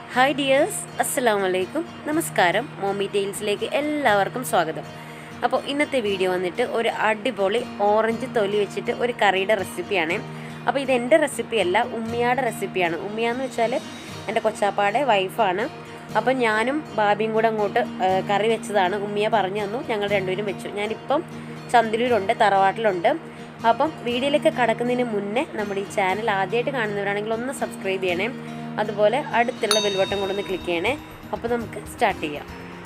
hi dears അസ്സലാമു അലൈക്കും നമസ്കാരം മോമി ടെയിൽസിലേക്ക് എല്ലാവർക്കും സ്വാഗതം അപ്പോൾ ഇന്നത്തെ വീഡിയോ വന്നിട്ട് ഒരു അടിപൊളി ഓറഞ്ച് തൊലി വെച്ചിട്ട് ഒരു കറിയുടെ റെസിപ്പിയാണ് അപ്പോൾ ഇത് എൻ്റെ റെസിപ്പിയല്ല ഉമ്മിയാടെ റെസിപ്പിയാണ് ഉമ്മിയാന്ന് വെച്ചാൽ എൻ്റെ കൊച്ചാപ്പാടെ വൈഫാണ് അപ്പം ഞാനും ബാബിയും കൂടെ അങ്ങോട്ട് ആ, കറി വെച്ചതാണ് ഉമ്മിയ പറഞ്ഞു തന്നു ഞങ്ങൾ രണ്ടുപേരും വെച്ചു ഞാനിപ്പം ചന്ദ്രൂരുണ്ട് തറവാട്ടിലുണ്ട് അപ്പം വീഡിയോയിലേക്ക് കടക്കുന്നതിന് മുന്നേ നമ്മുടെ ഈ ചാനൽ ആദ്യമായിട്ട് കാണുന്നവരാണെങ്കിൽ ഒന്ന് സബ്സ്ക്രൈബ് ചെയ്യണേ അതുപോലെ അടുത്തുള്ള ബെൽബട്ടൺ കൊണ്ടൊന്ന് ക്ലിക്ക് ചെയ്യണേ അപ്പോൾ നമുക്ക് സ്റ്റാർട്ട് ചെയ്യാം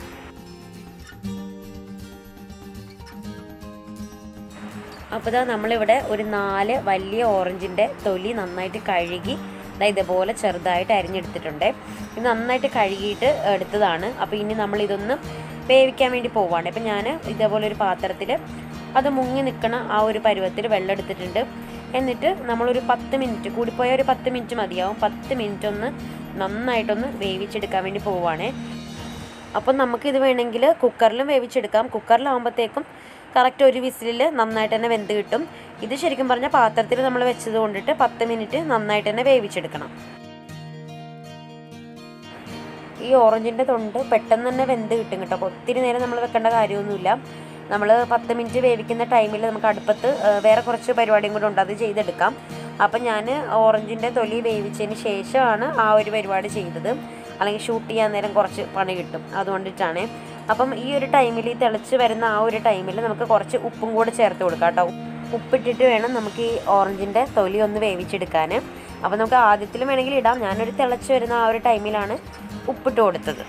അപ്പോൾ ഇതാ നമ്മളിവിടെ ഒരു നാല് വലിയ ഓറഞ്ചിൻ്റെ തൊലി നന്നായിട്ട് കഴുകി ദാ ഇതേപോലെ ചെറുതായിട്ട് അരിഞ്ഞെടുത്തിട്ടുണ്ട് ഇത് നന്നായിട്ട് കഴുകിയിട്ട് എടുത്തതാണ് അപ്പോൾ ഇനി നമ്മൾ ഇതൊന്ന് വേവിക്കാൻ വേണ്ടി പോവാണ് ഇപ്പം ഞാൻ ഇതേപോലെ ഒരു പാത്രത്തിൽ അത് മുങ്ങി നിൽക്കണ ആ ഒരു പരുവത്തിൽ വെള്ളം എടുത്തിട്ടുണ്ട് എന്നിട്ട് നമ്മളൊരു പത്ത് മിനിറ്റ് കൂടിപ്പോയാൽ ഒരു പത്ത് മിനിറ്റ് മതിയാവും പത്ത് മിനിറ്റ് ഒന്ന് നന്നായിട്ടൊന്ന് വേവിച്ചെടുക്കാൻ വേണ്ടി പോവുകയാണേ അപ്പം നമുക്കിത് വേണമെങ്കിൽ കുക്കറിലും വേവിച്ചെടുക്കാം കുക്കറിലാവുമ്പോഴത്തേക്കും കറക്റ്റ് ഒരു വിസിലിൽ നന്നായിട്ട് തന്നെ വെന്ത് കിട്ടും ഇത് ശരിക്കും പറഞ്ഞാൽ പാത്രത്തിൽ നമ്മൾ വെച്ചത് കൊണ്ടിട്ട് പത്ത് മിനിറ്റ് നന്നായിട്ട് തന്നെ വേവിച്ചെടുക്കണം ഈ ഓറഞ്ചിൻ്റെ തൊണ്ട് പെട്ടെന്ന് തന്നെ വെന്ത് കിട്ടും കേട്ടോ അപ്പോൾ ഒത്തിരി നേരം നമ്മൾ വെക്കേണ്ട കാര്യമൊന്നുമില്ല നമ്മൾ പത്ത് മിനിറ്റ് വേവിക്കുന്ന ടൈമിൽ നമുക്ക് അടുപ്പത്ത് ആ, വേറെ കുറച്ച് പരിപാടിയും കൂടെ ഉണ്ട് അത് ചെയ്തെടുക്കാം അപ്പം ഞാൻ ഓറഞ്ചിൻ്റെ തൊലി വേവിച്ചതിന് ശേഷമാണ് ആ ഒരു പരിപാടി ചെയ്തത് അല്ലെങ്കിൽ ഷൂട്ട് ചെയ്യാൻ നേരം കുറച്ച് പണി കിട്ടും അതുകൊണ്ടിട്ടാണ് അപ്പം ഈ ഒരു ടൈമിൽ ഈ തിളച്ച് വരുന്ന ആ ഒരു ടൈമിൽ നമുക്ക് കുറച്ച് ഉപ്പും കൂടെ ചേർത്ത് കൊടുക്കാം കേട്ടോ ഉപ്പിട്ടിട്ട് വേണം നമുക്ക് ഈ ഓറഞ്ചിൻ്റെ തൊലി ഒന്ന് വേവിച്ചെടുക്കാൻ അപ്പോൾ നമുക്ക് ആദ്യത്തിലും വേണമെങ്കിൽ ഇടാം ഞാനൊരു തിളച്ച് വരുന്ന ആ ഒരു ടൈമിലാണ് ഉപ്പിട്ട് കൊടുത്തത്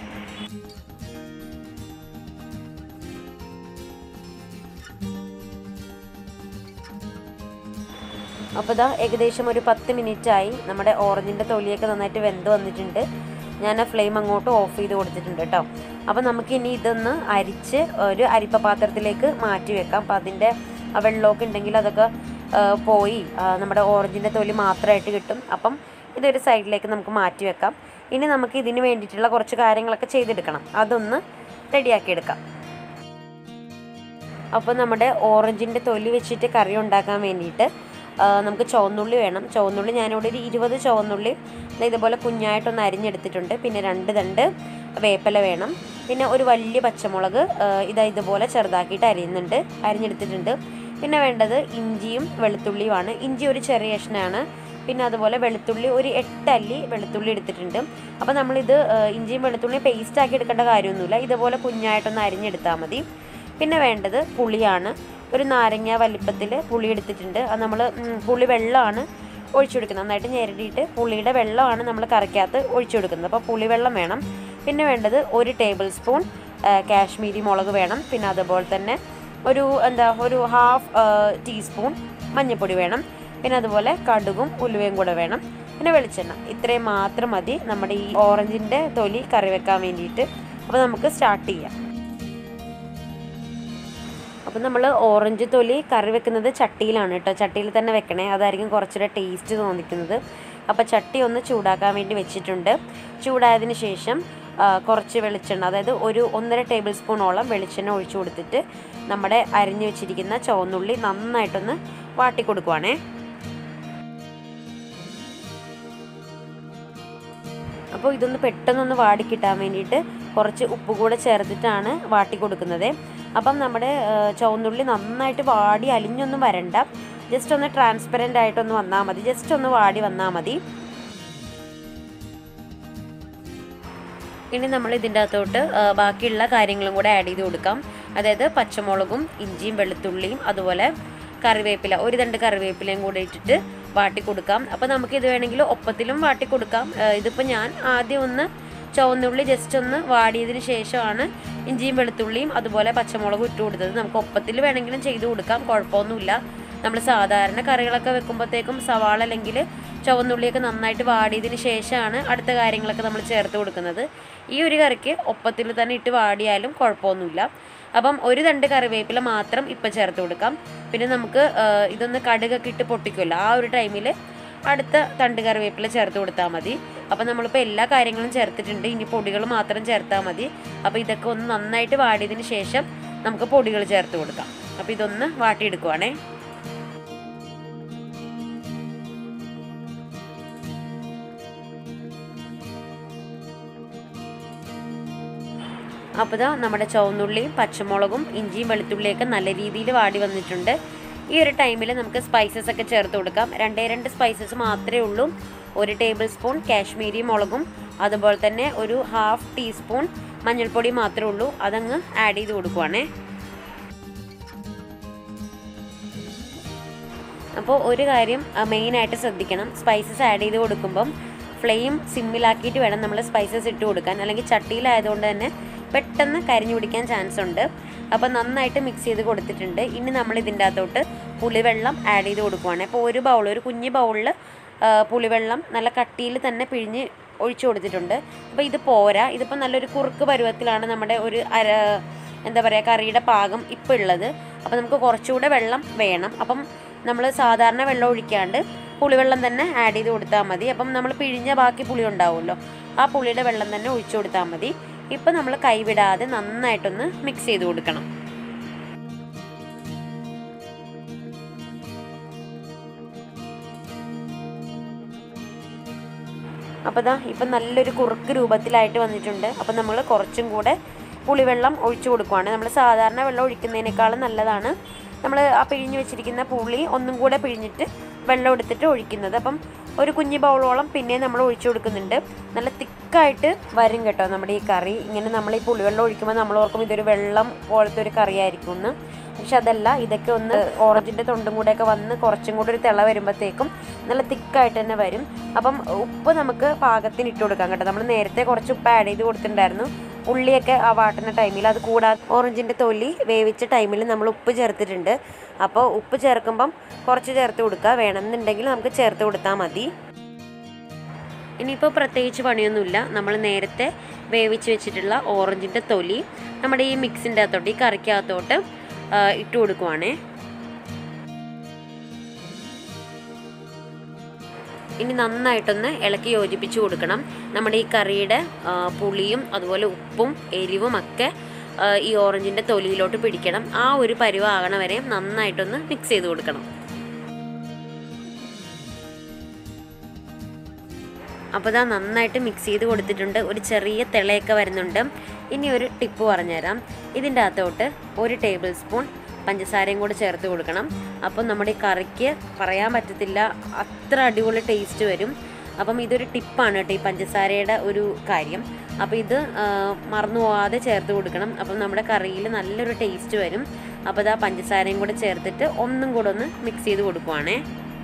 അപ്പോൾ ഇതാ ഏകദേശം ഒരു പത്ത് മിനിറ്റായി നമ്മുടെ ഓറഞ്ചിൻ്റെ തൊലിയൊക്കെ നന്നായിട്ട് വെന്ത് വന്നിട്ടുണ്ട് ഞാൻ ആ ഫ്ലെയിം അങ്ങോട്ട് ഓഫ് ചെയ്ത് കൊടുത്തിട്ടുണ്ട് കേട്ടോ അപ്പോൾ നമുക്ക് ഇനി ഇതൊന്ന് അരിച്ച് ഒരു അരിപ്പ പാത്രത്തിലേക്ക് മാറ്റി വെക്കാം അപ്പോൾ അതിൻ്റെ ആ വെള്ളമൊക്കെ ഉണ്ടെങ്കിൽ അതൊക്കെ ആ, പോയി ആ, നമ്മുടെ ഓറഞ്ചിൻ്റെ തൊലി മാത്രമായിട്ട് കിട്ടും അപ്പം ഇതൊരു സൈഡിലേക്ക് നമുക്ക് മാറ്റി വെക്കാം ഇനി നമുക്ക് ഇതിന് വേണ്ടിയിട്ടുള്ള കുറച്ച് കാര്യങ്ങളൊക്കെ ചെയ്തെടുക്കണം അതൊന്ന് റെഡിയാക്കി എടുക്കാം അപ്പോൾ നമ്മുടെ ഓറഞ്ചിൻ്റെ തൊലി വെച്ചിട്ട് കറി ഉണ്ടാക്കാൻ വേണ്ടിയിട്ട് ആ, നമുക്ക് ചുവന്നുള്ളി വേണം ചുവന്നുള്ളി ഞാനിവിടെ ഒരു ഇരുപത് ചുവന്നുള്ളി ദേ ഇതുപോലെ കുഞ്ഞായിട്ടൊന്ന് അരിഞ്ഞെടുത്തിട്ടുണ്ട് പിന്നെ രണ്ട് തണ്ട് വേപ്പില വേണം പിന്നെ ഒരു വലിയ പച്ചമുളക് ആ, ഇതാ ഇതുപോലെ ചെറുതാക്കിയിട്ട് അരിയുന്നുണ്ട് അരിഞ്ഞെടുത്തിട്ടുണ്ട് പിന്നെ വേണ്ടത് ഇഞ്ചിയും വെളുത്തുള്ളിയുമാണ് ഇഞ്ചി ഒരു ചെറിയ കഷ്ണമാണ് പിന്നെ അതുപോലെ വെളുത്തുള്ളി ഒരു എട്ടല്ലി വെളുത്തുള്ളി എടുത്തിട്ടുണ്ട് അപ്പോൾ നമ്മളിത് ആ, ഇഞ്ചിയും വെളുത്തുള്ളിയും പേസ്റ്റ് ആക്കി എടുക്കേണ്ട കാര്യമൊന്നുമില്ല ഇതുപോലെ കുഞ്ഞായിട്ടൊന്ന് അരിഞ്ഞെടുത്താൽ മതി പിന്നെ വേണ്ടത് പുളിയാണ് ഒരു നാരങ്ങ വലിപ്പത്തിൽ പുളി എടുത്തിട്ടുണ്ട് അത് നമ്മൾ പുളി വെള്ളമാണ് ഒഴിച്ചു കൊടുക്കുന്നത് നന്നായിട്ട് ഞെരടിയിട്ട് പുളിയുടെ വെള്ളമാണ് നമ്മൾ കറിക്കകത്ത് ഒഴിച്ചു കൊടുക്കുന്നത് അപ്പോൾ പുളി വെള്ളം വേണം പിന്നെ വേണ്ടത് ഒരു ടേബിൾ സ്പൂൺ ആ, കാശ്മീരി മുളക് വേണം പിന്നെ അതുപോലെ തന്നെ ഒരു എന്താ ഒരു ഹാഫ് ടീസ്പൂൺ മഞ്ഞൾപ്പൊടി വേണം പിന്നെ അതുപോലെ കടുകും ഉലുവയും കൂടെ വേണം പിന്നെ വെളിച്ചെണ്ണ ഇത്രയും മാത്രം മതി നമ്മുടെ ഈ ഓറഞ്ചിൻ്റെ തൊലി കറി വെക്കാൻ വേണ്ടിയിട്ട് അപ്പോൾ നമുക്ക് സ്റ്റാർട്ട് ചെയ്യാം അപ്പം നമ്മൾ ഓറഞ്ച് തൊലി കറി വെക്കുന്നത് ചട്ടിയിലാണ് കേട്ടോ ചട്ടിയിൽ തന്നെ വെക്കണേ അതായിരിക്കും കുറച്ചുകൂടെ ടേസ്റ്റ് തോന്നിക്കുന്നത് അപ്പോൾ ചട്ടി ഒന്ന് ചൂടാക്കാൻ വേണ്ടി വെച്ചിട്ടുണ്ട് ചൂടായതിന് ശേഷം ആ, കുറച്ച് വെളിച്ചെണ്ണ അതായത് ഒരു ഒന്നര ടേബിൾ സ്പൂണോളം വെളിച്ചെണ്ണ ഒഴിച്ചു കൊടുത്തിട്ട് നമ്മുടെ അരിഞ്ഞു വെച്ചിരിക്കുന്ന ചുവന്നുള്ളി നന്നായിട്ടൊന്ന് വാട്ടി കൊടുക്കുവാണേ അപ്പോൾ ഇതൊന്ന് പെട്ടെന്നൊന്ന് വാടി കിട്ടാൻ വേണ്ടിയിട്ട് കുറച്ച് ഉപ്പ് കൂടെ ചേർത്തിട്ടാണ് വാട്ടി കൊടുക്കുന്നത് അപ്പം നമ്മുടെ ആ, ചുവന്നുള്ളി നന്നായിട്ട് വാടി അലിഞ്ഞൊന്നും വരണ്ട ജസ്റ്റ് ഒന്ന് ട്രാൻസ്പെറൻ്റ് ആയിട്ടൊന്ന് വന്നാൽ മതി ജസ്റ്റ് ഒന്ന് വാടി വന്നാൽ മതി ഇനി നമ്മൾ ഇതിൻ്റെ അകത്തോട്ട് ആ, ബാക്കിയുള്ള കാര്യങ്ങളും കൂടെ ആഡ് ചെയ്ത് കൊടുക്കാം അതായത് പച്ചമുളകും ഇഞ്ചിയും വെളുത്തുള്ളിയും അതുപോലെ കറിവേപ്പില ഒരു രണ്ട് കറിവേപ്പിലയും കൂടെ ഇട്ടിട്ട് വാട്ടി കൊടുക്കാം അപ്പോൾ നമുക്ക് ഇത് വേണമെങ്കിൽ ഒപ്പത്തിലും വാട്ടി കൊടുക്കാം ആ, ഇതിപ്പോൾ ഞാൻ ആദ്യം ഒന്ന് ചുവന്നുള്ളി ജസ്റ്റ് ഒന്ന് വാടിയതിന് ശേഷമാണ് ഇഞ്ചിയും വെളുത്തുള്ളിയും അതുപോലെ പച്ചമുളകും ഇട്ട് കൊടുത്തത് നമുക്ക് ഒപ്പത്തിൽ വേണമെങ്കിലും ചെയ്ത് കൊടുക്കാം കുഴപ്പമൊന്നുമില്ല നമ്മൾ സാധാരണ കറികളൊക്കെ വെക്കുമ്പോഴത്തേക്കും സവാള അല്ലെങ്കിൽ ചുവന്നുള്ളിയൊക്കെ നന്നായിട്ട് വാടിയതിന് ശേഷമാണ് അടുത്ത കാര്യങ്ങളൊക്കെ നമ്മൾ ചേർത്ത് കൊടുക്കുന്നത് ഈ ഒരു കറിക്ക് ഒപ്പത്തിൽ തന്നെ ഇട്ട് വാടിയാലും കുഴപ്പമൊന്നുമില്ല അപ്പം ഒരു രണ്ട് കറിവേപ്പില മാത്രം ഇപ്പം ചേർത്ത് കൊടുക്കാം പിന്നെ നമുക്ക് ആ, ഇതൊന്ന് കടുകൊക്കെ ഇട്ട് പൊട്ടിക്കുമല്ലോ ആ ഒരു ടൈമിൽ അടുത്ത തണ്ട് കറിവേപ്പില ചേർത്ത് കൊടുത്താൽ മതി അപ്പം നമ്മളിപ്പോൾ എല്ലാ കാര്യങ്ങളും ചേർത്തിട്ടുണ്ട് ഇനി പൊടികൾ മാത്രം ചേർത്താൽ മതി അപ്പോൾ ഇതൊക്കെ ഒന്ന് നന്നായിട്ട് വാടിയതിന് ശേഷം നമുക്ക് പൊടികൾ ചേർത്ത് കൊടുക്കാം അപ്പോൾ ഇതൊന്ന് വാട്ടിയെടുക്കുവാണേ അപ്പോൾ ഇതാ നമ്മുടെ ചുവന്നുള്ളിയും പച്ചമുളകും ഇഞ്ചിയും വെളുത്തുള്ളിയൊക്കെ നല്ല രീതിയിൽ വാടി വന്നിട്ടുണ്ട് ഈ ഒരു ടൈമിൽ നമുക്ക് സ്പൈസസ് ഒക്കെ ചേർത്ത് കൊടുക്കാം രണ്ടേ രണ്ട് സ്പൈസസ് മാത്രമേ ഉള്ളൂ ഒരു ടേബിൾ സ്പൂൺ കാശ്മീരി മുളകും അതുപോലെ തന്നെ ഒരു ഹാഫ് ടീസ്പൂൺ മഞ്ഞൾപ്പൊടി മാത്രമേ ഉള്ളൂ അതങ്ങ് ആഡ് ചെയ്ത് കൊടുക്കുവാണേ അപ്പോൾ ഒരു കാര്യം മെയിനായിട്ട് ശ്രദ്ധിക്കണം സ്പൈസസ് ആഡ് ചെയ്ത് കൊടുക്കുമ്പം ഫ്ലെയിം സിമ്മിലാക്കിയിട്ട് വേണം നമ്മൾ സ്പൈസസ് ഇട്ട് കൊടുക്കാൻ അല്ലെങ്കിൽ ചട്ടിയിലായതുകൊണ്ട് തന്നെ പെട്ടെന്ന് കരിഞ്ഞു പിടിക്കാൻ ചാൻസ് ഉണ്ട് അപ്പോൾ നന്നായിട്ട് മിക്സ് ചെയ്ത് കൊടുത്തിട്ടുണ്ട് ഇനി നമ്മൾ ഇതിൻ്റെ അകത്തോട്ട് പുളിവെള്ളം ആഡ് ചെയ്ത് കൊടുക്കുവാണ് അപ്പോൾ ഒരു ബൗൾ ഒരു കുഞ്ഞ് ബൗളിൽ പുളിവെള്ളം നല്ല കട്ടിയിൽ തന്നെ പിഴിഞ്ഞ് ഒഴിച്ചു കൊടുത്തിട്ടുണ്ട് അപ്പോൾ ഇത് പോരാ ഇതിപ്പോൾ നല്ലൊരു കുറുക്ക് പരുവത്തിലാണ് നമ്മുടെ ഒരു അര എന്താ പറയുക കറിയുടെ പാകം ഇപ്പോൾ ഉള്ളത് അപ്പോൾ നമുക്ക് കുറച്ചുകൂടെ വെള്ളം വേണം അപ്പം നമ്മൾ സാധാരണ വെള്ളം ഒഴിക്കാണ്ട് പുളിവെള്ളം തന്നെ ആഡ് ചെയ്ത് കൊടുത്താൽ മതി അപ്പം നമ്മൾ പിഴിഞ്ഞ ബാക്കി പുളി ഉണ്ടാവുമല്ലോ ആ പുളിയുടെ വെള്ളം തന്നെ ഒഴിച്ചു കൊടുത്താൽ മതി ഇപ്പം നമ്മൾ കൈവിടാതെ നന്നായിട്ടൊന്ന് മിക്സ് ചെയ്ത് കൊടുക്കണം അപ്പോൾ ദാ ഇപ്പം നല്ലൊരു കുറുക്ക് രൂപത്തിലായിട്ട് വന്നിട്ടുണ്ട് അപ്പം നമ്മൾ കുറച്ചും കൂടെ പുളിവെള്ളം ഒഴിച്ചു കൊടുക്കുവാണ് നമ്മൾ സാധാരണ വെള്ളം ഒഴിക്കുന്നതിനേക്കാളും നല്ലതാണ് നമ്മൾ ആ പിഴിഞ്ഞ് വെച്ചിരിക്കുന്ന പുളി ഒന്നും കൂടെ പിഴിഞ്ഞിട്ട് വെള്ളം എടുത്തിട്ട് ഒഴിക്കുന്നത് അപ്പം ഒരു കുഞ്ഞ് ബൗളോളം പിന്നെ നമ്മൾ ഒഴിച്ചു കൊടുക്കുന്നുണ്ട് നല്ല തിക്കായിട്ട് വരും കേട്ടോ നമ്മുടെ ഈ കറി ഇങ്ങനെ നമ്മൾ ഈ പുളിവെള്ളം ഒഴിക്കുമ്പോൾ നമ്മൾ ഓർക്കും ഇതൊരു വെള്ളം പോലത്തെ ഒരു കറി ആയിരിക്കും എന്ന് പക്ഷെ അതല്ല ഇതൊക്കെ ഒന്ന് ഓറഞ്ചിൻ്റെ തൊണ്ടും കൂടെയൊക്കെ വന്ന് കുറച്ചും കൂടെ ഒരു തിള വരുമ്പോഴത്തേക്കും നല്ല തിക്കായിട്ട് തന്നെ വരും അപ്പം ഉപ്പ് നമുക്ക് പാകത്തിന് ഇട്ട് കൊടുക്കാം കേട്ടോ നമ്മൾ നേരത്തെ കുറച്ച് ഉപ്പ് ആഡ് ചെയ്ത് കൊടുത്തിട്ടുണ്ടായിരുന്നു ഉള്ളിയൊക്കെ ആ വാട്ടുന്ന ടൈമിൽ അത് കൂടാതെ ഓറഞ്ചിൻ്റെ തൊലി വേവിച്ച ടൈമിൽ നമ്മൾ ഉപ്പ് ചേർത്തിട്ടുണ്ട് അപ്പോൾ ഉപ്പ് ചേർക്കുമ്പം കുറച്ച് ചേർത്ത് കൊടുക്കുക വേണമെന്നുണ്ടെങ്കിൽ നമുക്ക് ചേർത്ത് കൊടുത്താൽ മതി ഇനിയിപ്പോൾ പ്രത്യേകിച്ച് പണിയൊന്നുമില്ല നമ്മൾ നേരത്തെ വേവിച്ച് വെച്ചിട്ടുള്ള ഓറഞ്ചിൻ്റെ തൊലി നമ്മുടെ ഈ മിക്സിൻ്റെ അകത്തോട്ട് ഈ കറിക്കകത്തോട്ട് ആ, ഇട്ട് കൊടുക്കുവാണേ ഇനി നന്നായിട്ടൊന്ന് ഇളക്കി യോജിപ്പിച്ച് കൊടുക്കണം നമ്മുടെ ഈ കറിയുടെ ആ, പുളിയും അതുപോലെ ഉപ്പും എരിവും ഒക്കെ ആ, ഈ ഓറഞ്ചിൻ്റെ തൊലിയിലോട്ട് പിടിക്കണം ആ ഒരു പരുവാകണ വരെ നന്നായിട്ടൊന്ന് മിക്സ് ചെയ്ത് കൊടുക്കണം അപ്പോൾ ഇതാ നന്നായിട്ട് മിക്സ് ചെയ്ത് കൊടുത്തിട്ടുണ്ട് ഒരു ചെറിയ തിളയൊക്കെ വരുന്നുണ്ട് ഇനി ഒരു ടിപ്പ് പറഞ്ഞുതരാം ഇതിൻ്റെ അകത്തോട്ട് ഒരു ടേബിൾ സ്പൂൺ പഞ്ചസാരയും കൂടെ ചേർത്ത് കൊടുക്കണം അപ്പം നമ്മുടെ ഈ കറിക്ക് പറയാൻ പറ്റത്തില്ല അത്ര അടിപൊളി ടേസ്റ്റ് വരും അപ്പം ഇതൊരു ടിപ്പാണ് കേട്ടോ ഈ പഞ്ചസാരയുടെ ഒരു കാര്യം അപ്പോൾ ഇത് ആ, മറന്നു പോവാതെ ചേർത്ത് കൊടുക്കണം അപ്പം നമ്മുടെ കറിയിൽ നല്ലൊരു ടേസ്റ്റ് വരും അപ്പോൾ ഇതാ പഞ്ചസാരയും കൂടെ ചേർത്തിട്ട് ഒന്നും കൂടെ ഒന്ന് മിക്സ് ചെയ്ത് കൊടുക്കുവാണേ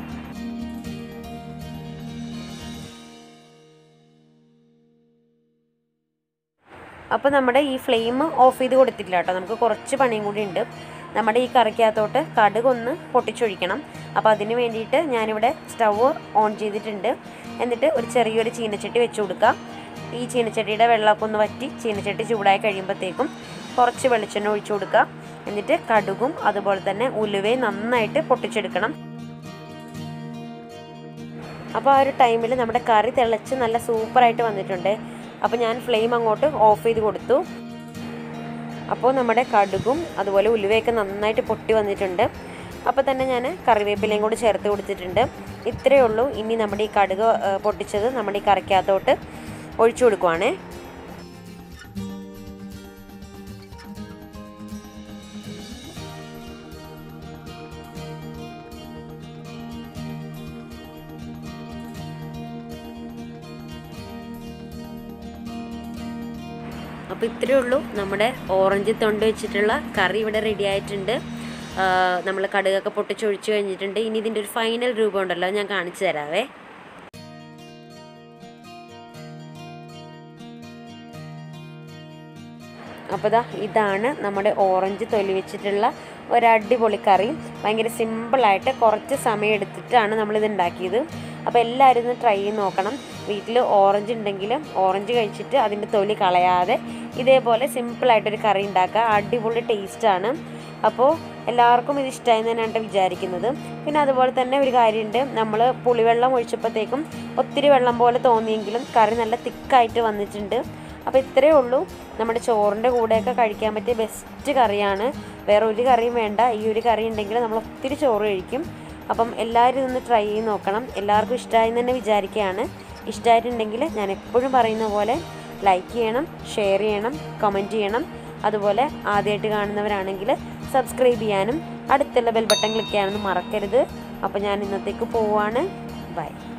അപ്പോൾ നമ്മുടെ ഈ ഫ്ലെയിം ഓഫ് ചെയ്ത് കൊടുത്തിട്ടില്ല കേട്ടോ നമുക്ക് കുറച്ച് പണിയും കൂടി ഉണ്ട് നമ്മുടെ ഈ കറിക്കകത്തോട്ട് കടുക് ഒന്ന് പൊട്ടിച്ചൊഴിക്കണം അപ്പോൾ അതിന് വേണ്ടിയിട്ട് ഞാനിവിടെ സ്റ്റവ് ഓൺ ചെയ്തിട്ടുണ്ട് എന്നിട്ട് ഒരു ചെറിയൊരു ചീനച്ചട്ടി വെച്ച് കൊടുക്കുക ഈ ചീനച്ചട്ടിയുടെ വെള്ളമൊക്കെ ഒന്ന് വറ്റി ചീനച്ചട്ടി ചൂടായി കഴിയുമ്പോഴത്തേക്കും കുറച്ച് വെളിച്ചെണ്ണ ഒഴിച്ചു കൊടുക്കുക എന്നിട്ട് കടുകും അതുപോലെ തന്നെ ഉലുവയും നന്നായിട്ട് പൊട്ടിച്ചെടുക്കണം അപ്പോൾ ആ ഒരു ടൈമിൽ നമ്മുടെ കറി തിളച്ച് നല്ല സൂപ്പറായിട്ട് വന്നിട്ടുണ്ട് അപ്പോൾ ഞാൻ ഫ്ലെയിം അങ്ങോട്ട് ഓഫ് ചെയ്ത് കൊടുത്തു അപ്പോൾ നമ്മുടെ കടുകും അതുപോലെ ഉലുവയൊക്കെ നന്നായിട്ട് പൊട്ടി വന്നിട്ടുണ്ട് അപ്പോൾ തന്നെ ഞാൻ കറിവേപ്പിലയും കൂടി ചേർത്ത് കൊടുത്തിട്ടുണ്ട് ഇത്രയേ ഉള്ളൂ ഇനി നമ്മുടെ ഈ കടുക് ആ, പൊട്ടിച്ചത് നമ്മുടെ ഈ കറിക്കകത്തോട്ട് ഒഴിച്ചു കൊടുക്കുവാണേ അപ്പോൾ ഇത്രയേ ഉള്ളൂ നമ്മുടെ ഓറഞ്ച് തൊണ്ട് വെച്ചിട്ടുള്ള കറി ഇവിടെ റെഡി ആയിട്ടുണ്ട് നമ്മൾ കടുകൊക്കെ പൊട്ടിച്ചൊഴിച്ച് കഴിഞ്ഞിട്ടുണ്ട് ഇനി ഇതിൻ്റെ ഒരു ഫൈനൽ രൂപം ഉണ്ടല്ലോ ഞാൻ കാണിച്ചു തരാവേ അപ്പോൾ ദാ ഇതാണ് നമ്മുടെ ഓറഞ്ച് തൊലി വെച്ചിട്ടുള്ള ഒരു അടിപൊളി കറി ഭയങ്കര സിമ്പിളായിട്ട് കുറച്ച് സമയം എടുത്തിട്ടാണ് നമ്മളിത് ഉണ്ടാക്കിയത് അപ്പോൾ എല്ലാവരും ഒന്ന് ട്രൈ ചെയ്ത് നോക്കണം വീട്ടിൽ ഓറഞ്ച് ഉണ്ടെങ്കിൽ ഓറഞ്ച് കഴിച്ചിട്ട് അതിൻ്റെ തൊലി കളയാതെ ഇതേപോലെ സിമ്പിളായിട്ടൊരു കറി ഉണ്ടാക്കുക അടിപൊളി ടേസ്റ്റാണ് അപ്പോൾ എല്ലാവർക്കും ഇത് ഇഷ്ടമായി തന്നെയാണ് വിചാരിക്കുന്നത് പിന്നെ അതുപോലെ തന്നെ ഒരു കാര്യമുണ്ട് നമ്മൾ പുളിവെള്ളം ഒഴിച്ചപ്പോഴത്തേക്കും ഒത്തിരി വെള്ളം പോലെ തോന്നിയെങ്കിലും കറി നല്ല തിക്കായിട്ട് വന്നിട്ടുണ്ട് അപ്പോൾ ഇത്രയേ ഉള്ളൂ നമ്മുടെ ചോറിൻ്റെ കൂടെയൊക്കെ കഴിക്കാൻ പറ്റിയ ബെസ്റ്റ് കറിയാണ് വേറെ ഒരു കറിയും വേണ്ട ഈ ഒരു കറി ഉണ്ടെങ്കിൽ നമ്മൾ ഒത്തിരി ചോറ് കഴിക്കും അപ്പം എല്ലാവരും ഇതൊന്ന് ട്രൈ ചെയ്ത് നോക്കണം എല്ലാവർക്കും ഇഷ്ടമായി തന്നെ വിചാരിക്കുകയാണ് ഇഷ്ടമായിട്ടുണ്ടെങ്കിൽ ഞാൻ എപ്പോഴും പറയുന്ന പോലെ ലൈക്ക് ചെയ്യണം ഷെയർ ചെയ്യണം കമൻറ്റ് ചെയ്യണം അതുപോലെ ആദ്യമായിട്ട് കാണുന്നവരാണെങ്കിൽ സബ്സ്ക്രൈബ് ചെയ്യാനും അടുത്തുള്ള ബെൽ ബട്ടൺ ക്ലിക്ക് ചെയ്യാനൊന്നും മറക്കരുത് അപ്പോൾ ഞാൻ ഇന്നത്തേക്ക് പോവാണ് ബൈ